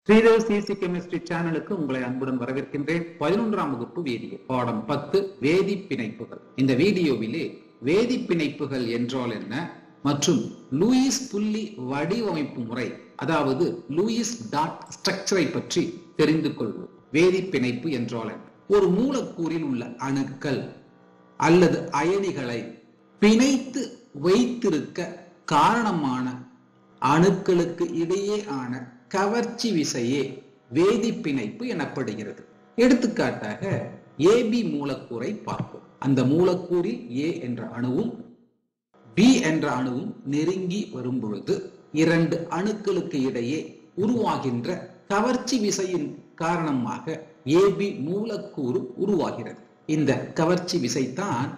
Sridev CC chemistry சேனலுக்கு உங்களை அன்புடன் வரவேற்கின்றேன் பதினொன்றாம் வகுப்பு வேதியியல் பாடம் பத்து வேதி பிணைப்புகள் இந்த வீடியோவிலே வேதி பிணைப்புகள் என்றால் என்ன மற்றும் லூயிஸ் புள்ளி வடிவமைப்பு முறை அதாவது லூயிஸ் டாட் ஸ்ட்ரக்சரை பற்றி தெரிந்து கொள்வோம் வேதி பிணைப்பு என்றால் என்ன ஒரு மூலக்கூறில் உள்ள அணுக்கள் அல்லது அயனிகளை பிணைத்து வைத்திருக்க காரணமான அணுக்களுக்கு இடையே ஆன கவர்ச்சி விசையே வேதி பிணைப்பு எனப்படுகிறது எடுத்துக்காட்டாக ஏபி மூலக்கூறை பார்ப்போம் அந்த மூலக்கூறில் ஏ என்ற அணுவும் பி என்ற அணுவும் நெருங்கி வரும் பொழுது இரண்டு அணுக்களுக்கு இடையே உருவாகின்ற கவர்ச்சி விசையின் காரணமாக ஏபி மூலக்கூறு உருவாகிறது இந்த கவர்ச்சி விசைதான்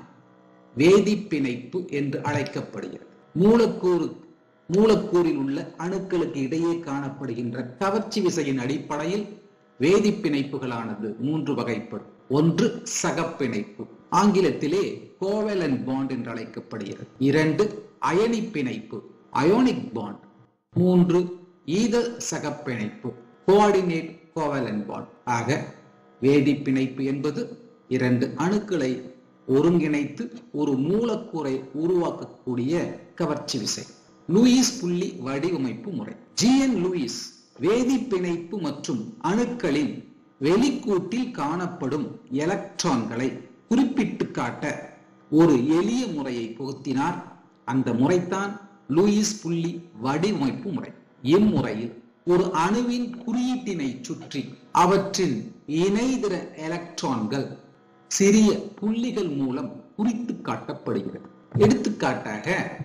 வேதி பிணைப்பு என்று அழைக்கப்படுகிறது மூலக்கூறு மூலக்கூறில் உள்ள அணுக்களுக்கு இடையே காணப்படுகின்ற கவர்ச்சி விசையின் அடிப்படையில் வேதி பிணைப்புகளானது மூன்று வகைப்படும் ஒன்று சகப்பிணைப்பு ஆங்கிலத்திலே கோவலன் பாண்ட் என்று அழைக்கப்படுகிறது இரண்டு அயனி பிணைப்பு அயோனிக் பாண்ட் மூன்று ஈத சகப்பிணைப்பு கோஆர்டினேட் கோவலன் பாண்ட் ஆக வேதி பிணைப்பு என்பது இரண்டு அணுக்களை ஒருங்கிணைத்து ஒரு மூலக்கூறை உருவாக்கக்கூடிய கவர்ச்சி விசை லூயிஸ் புள்ளி வடிவமைப்பு முறை ஜி என் லூயிஸ் வேதி பிணைப்பு மற்றும் அணுக்களின் வெளிக்கூட்டில் காணப்படும் எலக்ட்ரான்களை குறிப்பிட்டு காட்ட ஒரு எளிய முறையை புகுத்தினார் அந்த முறைதான் லூயிஸ் புள்ளி வடிவமைப்பு முறை இம்முறையில் ஒரு அணுவின் குறியீட்டினை சுற்றி அவற்றின் இணைதிர எலக்ட்ரான்கள் சிறிய புள்ளிகள் மூலம் குறித்து காட்டப்படுகிறது எடுத்துக்காட்டாக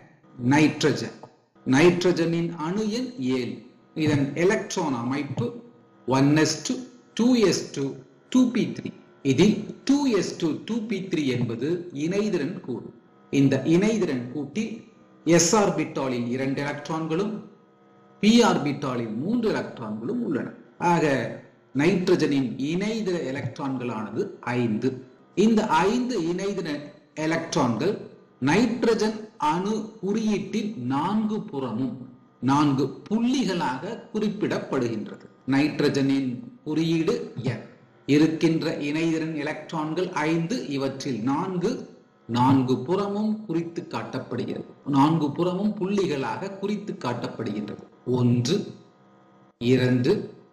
நைட்ரஜன் நைட்ரஜனின் அணு எண் ஏழு இதன் எலக்ட்ரான் அமைப்பு one s two two s two two p three இதில் two s two two p three என்பது இணைதிறன் கூறு இந்த இணைதிறன் கூட்டில் எஸ் ஆர்பிட்டாலில் இரண்டு எலக்ட்ரான்களும் பி ஆர்பிட்டாலில் மூன்று எலக்ட்ரான்களும் உள்ளன ஆக நைட்ரஜனின் இணைதிர எலக்ட்ரான்களானது ஐந்து இந்த ஐந்து இணைதிர எலக்ட்ரான்கள் நைட்ரஜன் அணு குறியீட்டின் நான்கு புறமும் நான்கு புள்ளிகளாக குறிப்பிடப்படுகின்றது நைட்ரஜனின் குறியீடு என் இருக்கின்ற இணைதிறன் எலக்ட்ரான்கள் ஐந்து இவற்றில் நான்கு நான்கு புறமும் குறித்து காட்டப்படுகிறது நான்கு புறமும் புள்ளிகளாக குறித்து காட்டப்படுகின்றது ஒன்று இரண்டு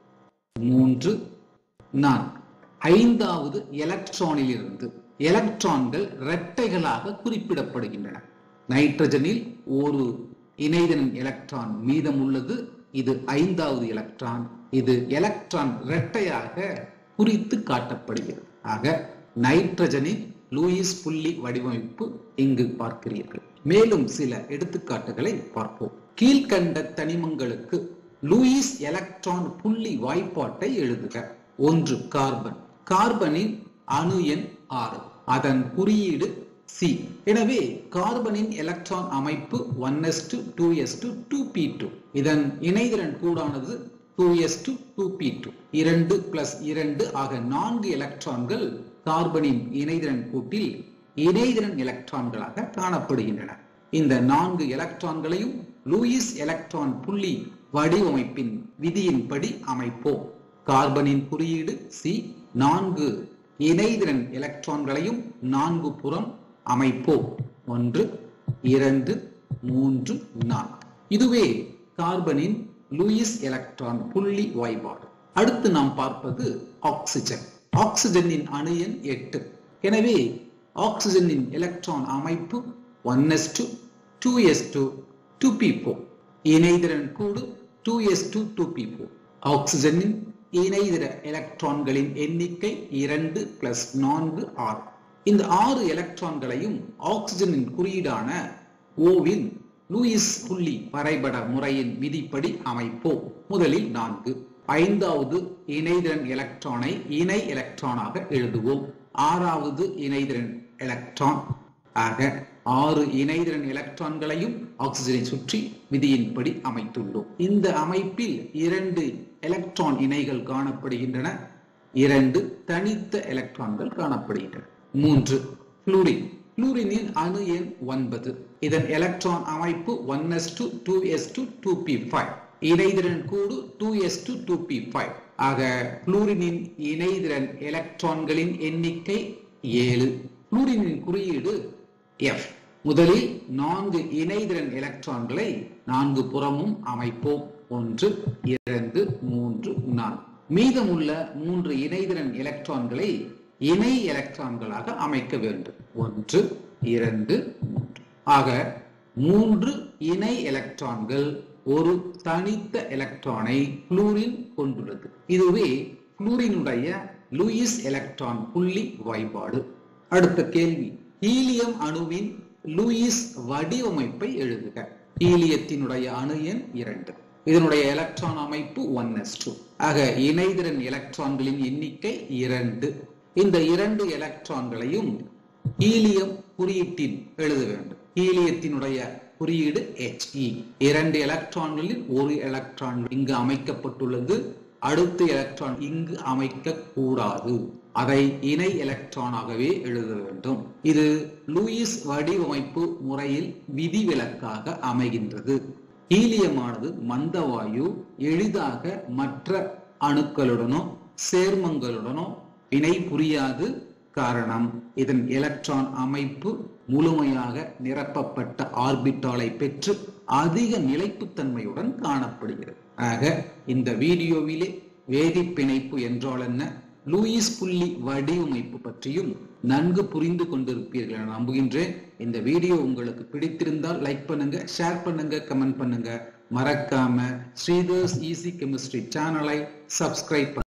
மூன்று நான்கு ஐந்தாவது எலக்ட்ரானில் இருந்து எலக்ட்ரான்கள் இரட்டைகளாக குறிப்பிடப்படுகின்றன நைட்ரஜனில் ஒரு இணைதனின் எலக்ட்ரான் மீதம் உள்ளது இது ஐந்தாவது எலக்ட்ரான் இது எலக்ட்ரான் இரட்டையாக குறித்து காட்டப்படுகிறது ஆக நைட்ரஜனின் லூயிஸ் புள்ளி வடிவமைப்பு இங்கு பார்க்கிறீர்கள் மேலும் சில எடுத்துக்காட்டுகளை பார்ப்போம் கீழ்கண்ட தனிமங்களுக்கு லூயிஸ் எலக்ட்ரான் புள்ளி வாய்ப்பாட்டை எழுதுக ஒன்று கார்பன் கார்பனின் அணு எண் ஆறு அதன் குறியீடு சி எனவே கார்பனின் எலக்ட்ரான் அமைப்பு one s two two s two two p two இதன் இணைதிறன் கூடானது two s two two p two இரண்டு பிளஸ் இரண்டு ஆக நான்கு எலக்ட்ரான்கள் கார்பனின் இணைதிறன் கூட்டில் இணைதிறன் எலக்ட்ரான்களாக காணப்படுகின்றன இந்த நான்கு எலக்ட்ரான்களையும் லூயிஸ் எலக்ட்ரான் புள்ளி வடிவமைப்பின் விதியின்படி அமைப்போம் கார்பனின் குறியீடு சி நான்கு இணைதிறன் எலக்ட்ரான்களையும் நான்கு புறம் அமைப்போம் ஒன்று இரண்டு மூன்று நான்கு இதுவே கார்பனின் லூயிஸ் எலக்ட்ரான் புள்ளி வாய்பாடு அடுத்து நாம் பார்ப்பது ஆக்சிஜன் ஆக்சிஜனின் அணு எண் எட்டு எனவே ஆக்சிஜனின் எலக்ட்ரான் அமைப்பு one s two two s two two p four இணைதிறன் கூடு two s two two p four ஆக்சிஜனின் இணைதிர எலக்ட்ரான்களின் எண்ணிக்கை இரண்டு பிளஸ் நான்கு ஆறு இந்த ஆறு எலக்ட்ரான்களையும் ஆக்சிஜனின் குறியீடான ஓவின் லூயிஸ் புள்ளி வரைபட முறையின் விதிப்படி அமைப்போம் முதலில் நான்கு ஐந்தாவது இணைதிறன் எலக்ட்ரானை இணை எலக்ட்ரானாக எழுதுவோம் ஆறாவது இணைதிறன் எலக்ட்ரான் ஆக ஆறு இணைதிறன் எலக்ட்ரான்களையும் ஆக்சிஜனை சுற்றி விதியின்படி அமைத்துள்ளோம் இந்த அமைப்பில் இரண்டு எலக்ட்ரான் இணைகள் காணப்படுகின்றன இரண்டு தனித்த எலக்ட்ரான்கள் காணப்படுகின்றன மூன்று புளூரின் புளூரினின் அணு எண் ஒன்பது இதன் எலக்ட்ரான் அமைப்பு one s two two s two two p five இணைதிறன் கூடு two s two two p five ஆக புளூரினின் இணைதிறன் எலக்ட்ரான்களின் எண்ணிக்கை ஏழு புளூரினின் குறியீடு எஃப் முதலில் நான்கு இணைதிறன் எலக்ட்ரான்களை நான்கு புறமும் அமைப்போம் ஒன்று இரண்டு மூன்று நான்கு மீதமுள்ள மூன்று இணைதிறன் எலக்ட்ரான்களை இணை எலக்ட்ரான்களாக அமைக்க வேண்டும் ஒன்று இரண்டு மூன்று ஆக மூன்று இணை எலக்ட்ரான்கள் ஒரு தனித்த எலக்ட்ரானை புளூரின் கொண்டுள்ளது இதுவே புளூரினுடைய லூயிஸ் எலக்ட்ரான் புள்ளி வாய்ப்பாடு அடுத்த கேள்வி ஹீலியம் அணுவின் லூயிஸ் வடிவமைப்பை எழுதுக ஹீலியத்தினுடைய அணு எண் இரண்டு இதனுடைய எலக்ட்ரான் அமைப்பு ஒன் எஸ் டூ ஆக இணைதிறன் எலக்ட்ரான்களின் எண்ணிக்கை இரண்டு இந்த இரண்டு எலக்ட்ரான்களையும் ஹீலியம் குறியீட்டில் எழுத வேண்டும் ஹீலியத்தினுடைய குறியீடு HE இரண்டு எலக்ட்ரான்களில் ஒரு எலக்ட்ரான் இங்கு அமைக்கப்பட்டுள்ளது அடுத்த எலக்ட்ரான் இங்கு அமைக்க கூடாது அதை இணை எலக்ட்ரானாகவே எழுத வேண்டும் இது லூயிஸ் வடிவமைப்பு முறையில் விதிவிலக்காக அமைகின்றது ஹீலியமானது மந்தவாயு எளிதாக மற்ற அணுக்களுடனோ சேர்மங்களுடனோ வினை புரியாது காரணம் இதன் எலக்ட்ரான் அமைப்பு முழுமையாக நிரப்பப்பட்ட ஆர்பிட்டாலை பெற்று அதிக நிலைப்புத்தன்மையுடன் காணப்படுகிறது ஆக இந்த வீடியோவிலே வேதி பிணைப்பு என்றால் என்ன லூயிஸ் புள்ளி வடிவமைப்பு பற்றியும் நன்கு புரிந்து கொண்டிருப்பீர்கள் என நம்புகின்றேன் இந்த வீடியோ உங்களுக்கு பிடித்திருந்தால் லைக் பண்ணுங்க ஷேர் பண்ணுங்க கமெண்ட் பண்ணுங்க மறக்காம ஸ்ரீதர்ஸ் ஈஸி கெமிஸ்ட்ரி சேனலை சப்ஸ்கிரைப்